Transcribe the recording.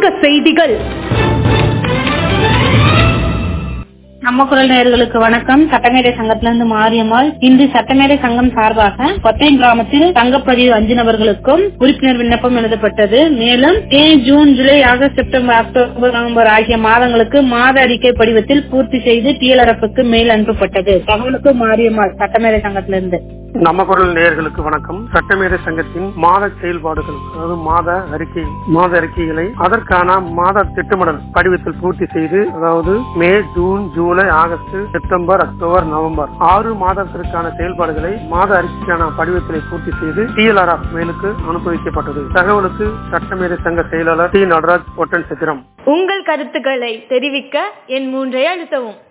சங்க செய்திகள் நம்ம குரல் நேயர்களுக்கு வணக்கம் சட்டமேடை சங்கத்திலிருந்து மாரியம்மாள் இன்று சட்டமேடை சங்கம் சார்பாக கொத்தை கிராமத்தில் தங்கப்பதிவு அஞ்சு நபர்களுக்கும் உறுப்பினர் விண்ணப்பம் எழுதப்பட்டது மேலும் மே ஜூன் ஜூலை ஆகஸ்ட் செப்டம்பர் அக்டோபர் நவம்பர் ஆகிய மாதங்களுக்கு மாத அறிக்கை படிவத்தில் பூர்த்தி செய்து டிஎல்ஆர்எஃப்க்கு மெயில் அனுப்பப்பட்டது தகவலுக்கு மாரியம்மாள் சட்டமேடை சங்கத்திலிருந்து நம்ம குரல் நேயர்களுக்கு வணக்கம் சட்டமேதை சங்கத்தின் மாத செயல்பாடுகள் அதாவது மாத அறிக்கை மாத அறிக்கைகளை அதற்கான மாத திட்டமிடல் படிவத்தில் பூர்த்தி செய்து அதாவது மே ஜூன் ஜூலை ஆகஸ்ட் செப்டம்பர் அக்டோபர் நவம்பர் ஆறு மாதத்திற்கான செயல்பாடுகளை மாத அறிக்கைக்கான படிவத்தினை பூர்த்தி செய்து டிஎல்ஆர்எஃப் மேலுக்கு அனுப்பி வைக்கப்பட்டது தகவலுக்கு சட்டமேதை சங்க செயலாளர் டி நடராஜ் ஒட்டன் சித்திரம் உங்கள் கருத்துக்களை தெரிவிக்க என் மூன்றை அழுத்தவும்